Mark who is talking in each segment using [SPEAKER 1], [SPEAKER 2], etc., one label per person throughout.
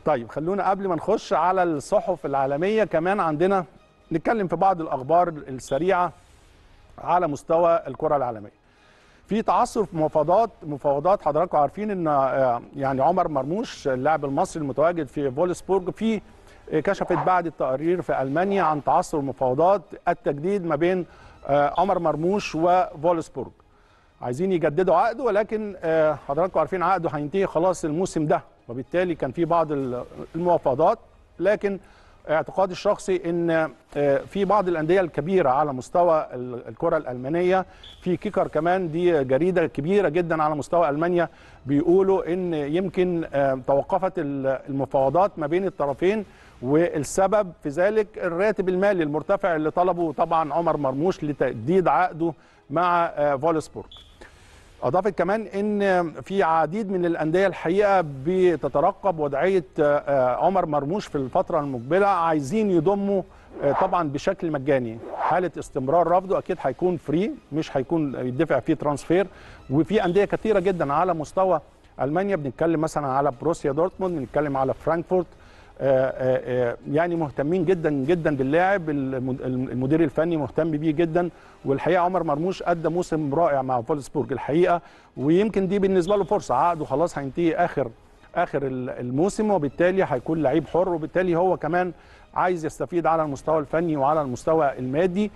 [SPEAKER 1] طيب خلونا قبل ما نخش على الصحف العالميه كمان عندنا نتكلم في بعض الاخبار السريعه على مستوى الكره العالميه. في تعثر في مفاوضات مفاوضات حضراتكم عارفين ان آه، يعني عمر مرموش اللاعب المصري المتواجد في فولسبورج في آه، كشفت بعض التقارير في المانيا عن تعثر مفاوضات التجديد ما بين آه، عمر مرموش وفولسبورج. عايزين يجددوا عقده ولكن آه، حضراتكم عارفين عقده هينتهي خلاص الموسم ده وبالتالي كان في بعض ال- المفاوضات لكن اعتقادي الشخصي ان آه، في بعض الانديه الكبيره على مستوى ال- الكره الالمانيه في كيكر كمان دي جريده كبيره جدا على مستوى المانيا بيقولوا ان يمكن آه، توقفت ال- المفاوضات ما بين الطرفين والسبب في ذلك الراتب المالي المرتفع اللي طلبه طبعا عمر مرموش لتجديد عقده مع آه، فولسبورج اضافت كمان ان في عديد من الانديه الحقيقه بتترقب وضعيه آه، عمر مرموش في الفتره المقبله عايزين يضموا آه، طبعا بشكل مجاني حاله استمرار رفضه اكيد هيكون فري مش هيكون يدفع فيه ترانسفير وفي انديه كثيره جدا على مستوى المانيا بنتكلم مثلا على بروسيا دورتموند بنتكلم على فرانكفورت آه، آه، آه، يعني مهتمين جدا جدا باللاعب الم- المدير الفني مهتم بيه جدا والحقيقه عمر مرموش ادى موسم رائع مع فولسبورج الحقيقه ويمكن دي بالنسبه له فرصه عقده خلاص هينتهي اخر اخر ال- الموسم وبالتالي هيكون لعيب حر وبالتالي هو كمان عايز يستفيد على المستوى الفني وعلى المستوى المادي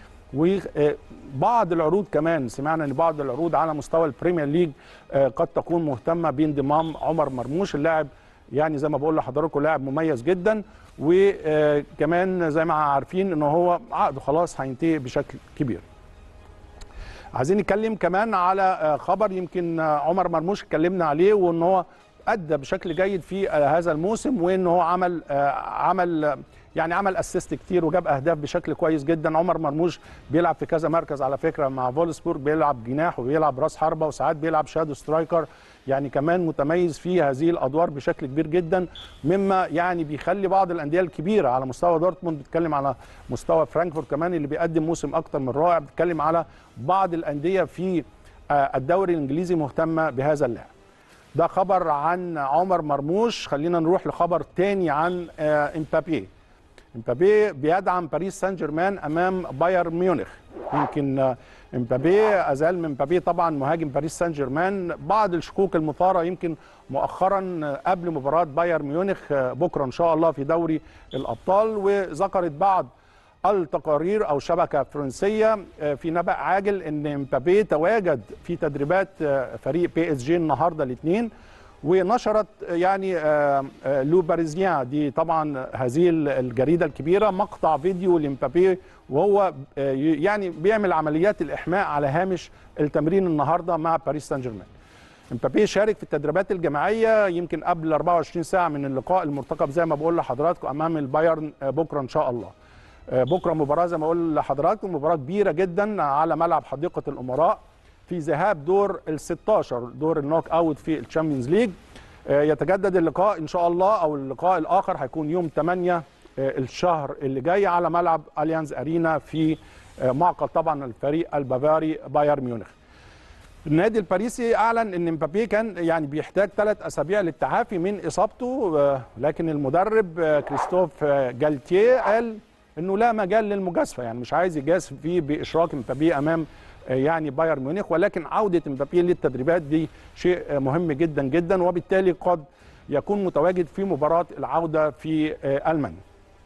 [SPEAKER 1] وبعض العروض كمان سمعنا ان بعض العروض على مستوى البريمير ليج آه، قد تكون مهتمه بانضمام عمر مرموش اللاعب يعني زي ما بقول لحضراتكم لاعب مميز جدا وكمان زي ما عارفين ان هو عقده خلاص هينتهي بشكل كبير عايزين نتكلم كمان على آه، خبر يمكن آه، عمر مرموش اتكلمنا عليه وان هو ادى بشكل جيد في آه، هذا الموسم وان هو عمل آه، عمل آه، يعني عمل اسيست كتير وجاب اهداف بشكل كويس جدا عمر مرموش بيلعب في كذا مركز على فكره مع فولسبورج بيلعب جناح وبيلعب راس حربه وساعات بيلعب شادو سترايكر يعني كمان متميز في هذه الادوار بشكل كبير جدا مما يعني بيخلي بعض الانديه الكبيره على مستوى دورتموند بتتكلم على مستوى فرانكفورت كمان اللي بيقدم موسم اكتر من رائع بتتكلم على بعض الانديه في آه، الدوري الانجليزي مهتمه بهذا اللاعب ده خبر عن عمر مرموش خلينا نروح لخبر تاني عن آه، امبابي امبابي بيدعم باريس سان جيرمان امام بايرن ميونخ يمكن آه، امبابي ازال من امبابي طبعا مهاجم باريس سان جيرمان بعض الشكوك المثاره يمكن مؤخرا آه، قبل مباراه بايرن ميونخ آه، بكره ان شاء الله في دوري الابطال وذكرت بعض التقارير او شبكه فرنسيه آه، في نبأ عاجل ان امبابي تواجد في تدريبات آه، فريق بي اس جي النهارده الاثنين ونشرت آه، يعني آه، آه، لو باريزيان دي طبعا هذه الجريده الكبيره مقطع فيديو لامبابي وهو آه، يعني بيعمل عمليات الاحماء على هامش التمرين النهارده مع باريس سان جيرمان امبابي شارك في التدريبات الجماعيه يمكن قبل 24 ساعه من اللقاء المرتقب زي ما بقول لحضراتكم امام البايرن آه، بكره ان شاء الله آه، بكره مباراه زي ما اقول لحضراتكم مباراه كبيره جدا على ملعب حديقه الامراء في ذهاب دور ال 16 دور النوك اوت في الشامبيونز ليج آه، يتجدد اللقاء ان شاء الله او اللقاء الاخر هيكون يوم 8 آه، الشهر اللي جاي على ملعب اليانز ارينا في آه، معقل طبعا الفريق البافاري بايرن ميونخ النادي الباريسي اعلن ان مبابي كان يعني بيحتاج ثلاث اسابيع للتعافي من اصابته آه، لكن المدرب آه، كريستوف آه، جالتيه قال انه لا مجال للمجازفه يعني مش عايز يجازف فيه باشراك مبابي امام آه، يعني بايرن ميونخ ولكن عوده مبابي للتدريبات دي شيء آه، مهم جدا جدا وبالتالي قد يكون متواجد في مباراه العوده في آه، المانيا.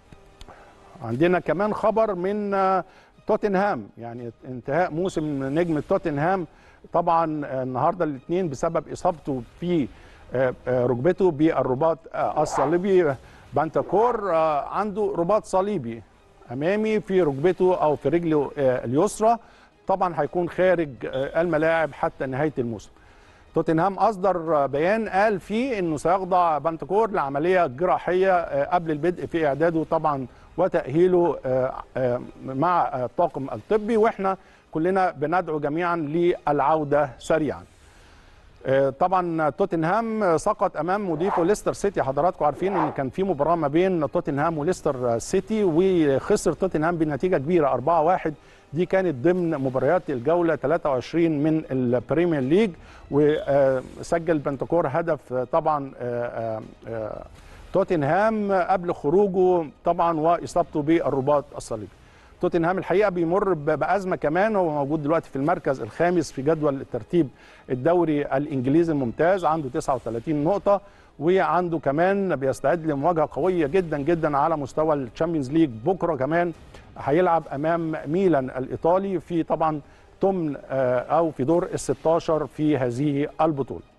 [SPEAKER 1] عندنا كمان خبر من آه، توتنهام يعني انتهاء موسم نجم توتنهام طبعا آه، النهارده الاثنين بسبب اصابته في آه، آه، ركبته بالرباط آه، الصليبي بانتاكور آه، عنده رباط صليبي امامي في ركبته او في رجله آه، اليسرى طبعا هيكون خارج آه، الملاعب حتى نهايه الموسم توتنهام اصدر بيان قال فيه انه سيخضع بنتكور لعمليه جراحيه آه، قبل البدء في اعداده طبعا وتاهيله آه، آه، مع آه، الطاقم الطبي واحنا كلنا بندعو جميعا للعوده سريعا. آه، طبعا توتنهام سقط امام مضيفه ليستر سيتي حضراتكم عارفين ان كان في مباراه ما بين توتنهام وليستر سيتي وخسر توتنهام بنتيجه كبيره 4-1 دي كانت ضمن مباريات الجوله 23 من البريمير ليج وسجل بنتكور هدف آه، طبعا آه، آه، آه، توتنهام قبل خروجه طبعا واصابته بالرباط الصليبي توتنهام الحقيقه بيمر ب- بازمه كمان هو موجود دلوقتي في المركز الخامس في جدول الترتيب الدوري الانجليزي الممتاز عنده 39 نقطه وعنده كمان بيستعد لمواجهه قويه جدا جدا على مستوى الشامبيونز ليج بكره كمان هيلعب امام ميلان الايطالي في طبعا ثمن آه، او في دور ال 16 في هذه البطوله